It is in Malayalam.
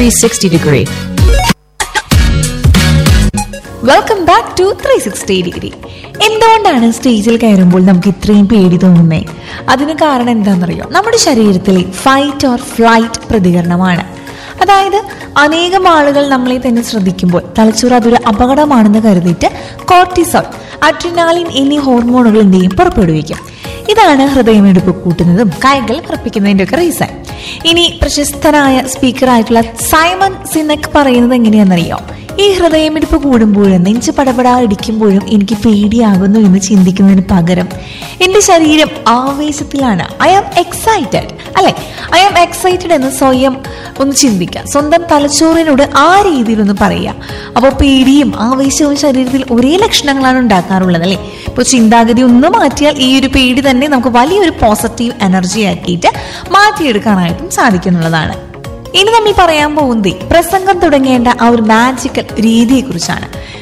360 degree. Welcome back to three sixty degree എന്തുകൊണ്ടാണ് സ്റ്റേജിൽ കയറുമ്പോൾ നമുക്ക് ഇത്രയും പേടി തോന്നുന്നേ അതിന് കാരണം എന്താണെന്നറിയോ നമ്മുടെ ശരീരത്തിലെ ഫൈറ്റ് ഓർ ഫ്ലൈറ്റ് പ്രതികരണമാണ് അതായത് അനേകം ആളുകൾ നമ്മളെ തന്നെ ശ്രദ്ധിക്കുമ്പോൾ തലച്ചോറ് അതൊരു അപകടമാണെന്ന് കരുതിയിട്ട് കോർട്ടിസോൾ അഡ്രിനാലിൻ എന്നീ ഹോർമോണുകൾ എന്ത് ചെയ്യും പുറപ്പെടുവിക്കും ഇതാണ് ഹൃദയമിടിപ്പ് കൂട്ടുന്നതും കൈകൾ ഉറപ്പിക്കുന്നതിന്റെ ഒക്കെ റീസൺ ഇനി പ്രശസ്തനായ സ്പീക്കറായിട്ടുള്ള സൈമൺ സിനക് പറയുന്നത് എങ്ങനെയാണെന്നറിയോ ഈ ഹൃദയമിടിപ്പ് കൂടുമ്പോഴും നെഞ്ച് പടപടാ ഇടിക്കുമ്പോഴും എനിക്ക് പേടിയാകുന്നു എന്ന് ചിന്തിക്കുന്നതിന് പകരം എന്റെ ശരീരം ആവേശത്തിലാണ് ഐ ആം എക്സൈറ്റഡ് അല്ലെ ഐ ആം എക്സൈറ്റഡ് എന്ന് സ്വയം ഒന്ന് ചിന്തിക്കുക സ്വന്തം തലച്ചോറിനോട് ആ രീതിയിൽ ഒന്ന് പറയുക അപ്പോൾ പേടിയും ആവേശവും ശരീരത്തിൽ ഒരേ ലക്ഷണങ്ങളാണ് ഉണ്ടാക്കാറുള്ളത് അല്ലെ ഇപ്പോൾ ചിന്താഗതി ഒന്ന് മാറ്റിയാൽ ഈ ഒരു പേടി തന്നെ നമുക്ക് വലിയൊരു പോസിറ്റീവ് എനർജി ആക്കിയിട്ട് മാറ്റിയെടുക്കാനായിട്ടും സാധിക്കുന്നുള്ളതാണ് ഇനി നമ്മൾ പറയാൻ പോകുന്നത് പ്രസംഗം തുടങ്ങേണ്ട ആ ഒരു മാജിക്കൽ രീതിയെ കുറിച്ചാണ്